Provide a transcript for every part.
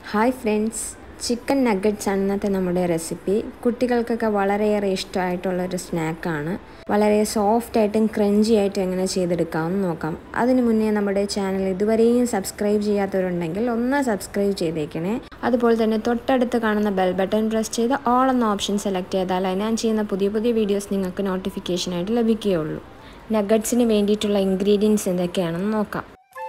hi friends chicken nuggets ആണ് ഇന്നത്തെ നമ്മുടെ റെസിപ്പി കുട്ടികൾക്കൊക്കെ വളരെയേറെ ഇഷ്ടമായിട്ടുള്ളൊരു സ്നാക്കാണ് വളരെ സോഫ്റ്റ് ആയിട്ടും ക്രഞ്ചി ആയിട്ടും എങ്ങനെ ചെയ്തെടുക്കാമെന്ന് നോക്കാം അതിനു മുന്നേ നമ്മുടെ ചാനൽ ഇതുവരെയും സബ്സ്ക്രൈബ് ചെയ്യാത്തവരുണ്ടെങ്കിൽ ഒന്ന് സബ്സ്ക്രൈബ് ചെയ്തേക്കണേ അതുപോലെ തന്നെ തൊട്ടടുത്ത് കാണുന്ന ബെൽ ബട്ടൺ പ്രസ് ചെയ്ത് ഓൾ എന്ന ഓപ്ഷൻ സെലക്ട് ചെയ്താൽ ഞാൻ ചെയ്യുന്ന പുതിയ പുതിയ വീഡിയോസ് നിങ്ങൾക്ക് നോട്ടിഫിക്കേഷനായിട്ട് ലഭിക്കുകയുള്ളൂ നഗറ്റ്സിന് വേണ്ടിയിട്ടുള്ള ഇൻഗ്രീഡിയൻസ് എന്തൊക്കെയാണെന്ന് നോക്കാം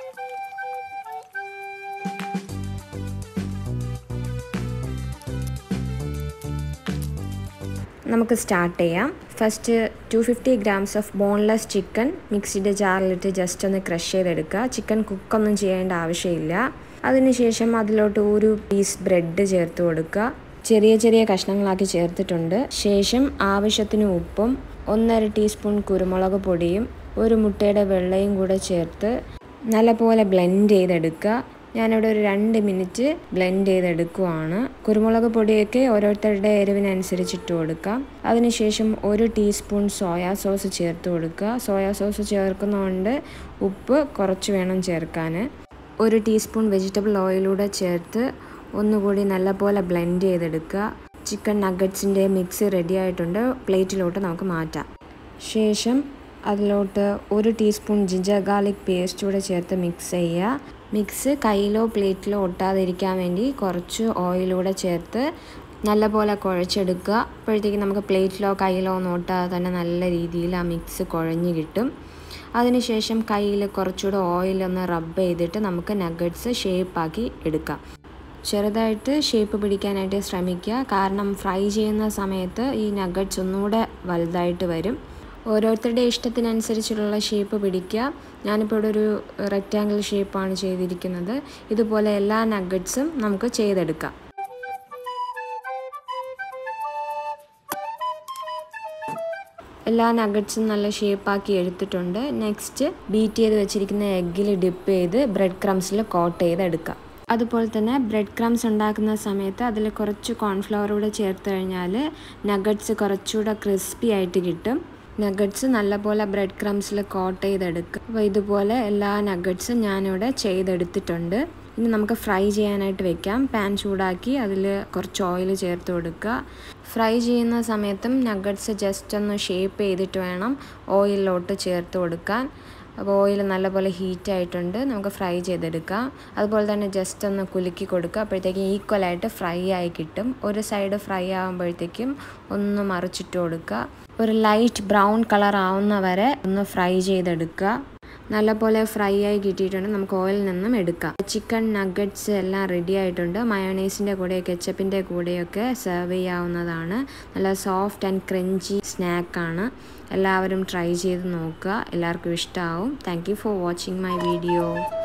നമുക്ക് സ്റ്റാർട്ട് ചെയ്യാം first two fifty grams of boneless chicken മിക്സിയുടെ ജാറിലിട്ട് ജസ്റ്റ് ഒന്ന് ക്രഷ് ചെയ്തെടുക്കുക ചിക്കൻ കുക്കൊന്നും ചെയ്യേണ്ട ആവശ്യമില്ല അതിനുശേഷം അതിലോട്ട് ഒരു പീസ് ബ്രെഡ് ചേർത്ത് കൊടുക്കുക ചെറിയ ചെറിയ കഷ്ണങ്ങളാക്കി ചേർത്തിട്ടുണ്ട് ശേഷം ആവശ്യത്തിന് ഉപ്പും ഒന്നര ടീസ്പൂൺ കുരുമുളക് പൊടിയും ഒരു മുട്ടയുടെ വെള്ളയും കൂടെ ചേർത്ത് നല്ലപോലെ ബ്ലെൻഡ് ചെയ്തെടുക്കുക ഞാനിവിടെ ഒരു രണ്ട് മിനിറ്റ് ബ്ലെൻഡ് ചെയ്തെടുക്കുവാണ് കുരുമുളക് പൊടിയൊക്കെ ഓരോരുത്തരുടെ എരിവിനനുസരിച്ച് ഇട്ട് കൊടുക്കാം അതിനുശേഷം ഒരു ടീസ്പൂൺ സോയാ സോസ് ചേർത്ത് കൊടുക്കുക സോയാ സോസ് ചേർക്കുന്നതുകൊണ്ട് ഉപ്പ് കുറച്ച് വേണം ചേർക്കാൻ ഒരു ടീസ്പൂൺ വെജിറ്റബിൾ ഓയിലൂടെ ചേർത്ത് ഒന്നുകൂടി നല്ലപോലെ ബ്ലെൻഡ് ചെയ്തെടുക്കുക ചിക്കൻ നഗറ്റ്സിൻ്റെ മിക്സ് റെഡി ആയിട്ടുണ്ട് പ്ലേറ്റിലോട്ട് നമുക്ക് മാറ്റാം ശേഷം അതിലോട്ട് ഒരു ടീസ്പൂൺ ജിഞ്ചർ ഗാർലിക് പേസ്റ്റ് കൂടെ ചേർത്ത് മിക്സ് ചെയ്യുക മിക്സ് കയ്യിലോ പ്ലേറ്റിലോ ഒട്ടാതിരിക്കാൻ വേണ്ടി കുറച്ച് ഓയിലൂടെ ചേർത്ത് നല്ലപോലെ കുഴച്ചെടുക്കുക അപ്പോഴത്തേക്ക് നമുക്ക് പ്ലേറ്റിലോ കയ്യിലോ ഒന്നും ഒട്ടാതെ തന്നെ നല്ല രീതിയിൽ ആ മിക്സ് കുഴഞ്ഞ് കിട്ടും അതിനുശേഷം കയ്യിൽ കുറച്ചുകൂടെ ഓയിലൊന്ന് റബ്ബ് ചെയ്തിട്ട് നമുക്ക് നഗറ്റ്സ് ഷേപ്പാക്കി എടുക്കാം ചെറുതായിട്ട് ഷേപ്പ് പിടിക്കാനായിട്ട് ശ്രമിക്കുക കാരണം ഫ്രൈ ചെയ്യുന്ന സമയത്ത് ഈ നഗറ്റ്സ് ഒന്നുകൂടെ വലുതായിട്ട് വരും ഓരോരുത്തരുടെ ഇഷ്ടത്തിനനുസരിച്ചുള്ള ഷേപ്പ് പിടിക്കുക ഞാനിപ്പോൾ ഇവിടെ ഒരു റെക്റ്റാങ്കിൾ ഷേപ്പാണ് ചെയ്തിരിക്കുന്നത് ഇതുപോലെ എല്ലാ നഗറ്റ്സും നമുക്ക് ചെയ്തെടുക്കാം എല്ലാ നഗറ്റ്സും നല്ല ഷേപ്പാക്കി എടുത്തിട്ടുണ്ട് നെക്സ്റ്റ് ബീറ്റ് ചെയ്ത് വെച്ചിരിക്കുന്ന എഗ്ഗിൽ ഡിപ്പ് ചെയ്ത് ബ്രെഡ് ക്രംസിൽ കോട്ട് ചെയ്തെടുക്കാം അതുപോലെ തന്നെ ബ്രെഡ് ക്രംസ് ഉണ്ടാക്കുന്ന സമയത്ത് അതിൽ കുറച്ച് കോൺഫ്ലവർ കൂടെ ചേർത്ത് കഴിഞ്ഞാൽ നഗറ്റ്സ് കുറച്ചുകൂടെ ക്രിസ്പി ആയിട്ട് കിട്ടും നഗറ്റ്സ് നല്ലപോലെ ബ്രെഡ് ക്രംസിൽ കോട്ട് ചെയ്തെടുക്കുക അപ്പോൾ ഇതുപോലെ എല്ലാ നഗറ്റ്സും ഞാനിവിടെ ചെയ്തെടുത്തിട്ടുണ്ട് ഇനി നമുക്ക് ഫ്രൈ ചെയ്യാനായിട്ട് വെക്കാം പാൻ ചൂടാക്കി അതിൽ കുറച്ച് ഓയിൽ ചേർത്ത് കൊടുക്കുക ഫ്രൈ ചെയ്യുന്ന സമയത്തും നഗറ്റ്സ് ജസ്റ്റ് ഒന്ന് ഷേപ്പ് ചെയ്തിട്ട് വേണം ഓയിലിലോട്ട് ചേർത്ത് കൊടുക്കാൻ അപ്പോൾ ഓയിൽ നല്ലപോലെ ഹീറ്റ് ആയിട്ടുണ്ട് നമുക്ക് ഫ്രൈ ചെയ്തെടുക്കാം അതുപോലെ തന്നെ ജസ്റ്റ് ഒന്ന് കുലുക്കി കൊടുക്കുക അപ്പോഴത്തേക്കും ഈക്വലായിട്ട് ഫ്രൈ ആയി കിട്ടും ഒരു സൈഡ് ഫ്രൈ ആകുമ്പോഴത്തേക്കും ഒന്ന് മറിച്ചിട്ട് കൊടുക്കുക ഒരു ലൈറ്റ് ബ്രൗൺ കളർ ആവുന്ന വരെ ഒന്ന് ഫ്രൈ ചെയ്തെടുക്കുക നല്ലപോലെ ഫ്രൈ ആയി കിട്ടിയിട്ടുണ്ട് നമുക്ക് ഓയിലിൽ നിന്നും എടുക്കാം ചിക്കൻ നഗറ്റ്സ് എല്ലാം റെഡി ആയിട്ടുണ്ട് മയോണൈസിൻ്റെ കൂടെ കെച്ചപ്പിൻ്റെ കൂടെയൊക്കെ സെർവ് ചെയ്യാവുന്നതാണ് നല്ല സോഫ്റ്റ് ആൻഡ് ക്രഞ്ചി സ്നാക്കാണ് എല്ലാവരും ട്രൈ ചെയ്ത് നോക്കുക എല്ലാവർക്കും ഇഷ്ടമാവും thank for watching my video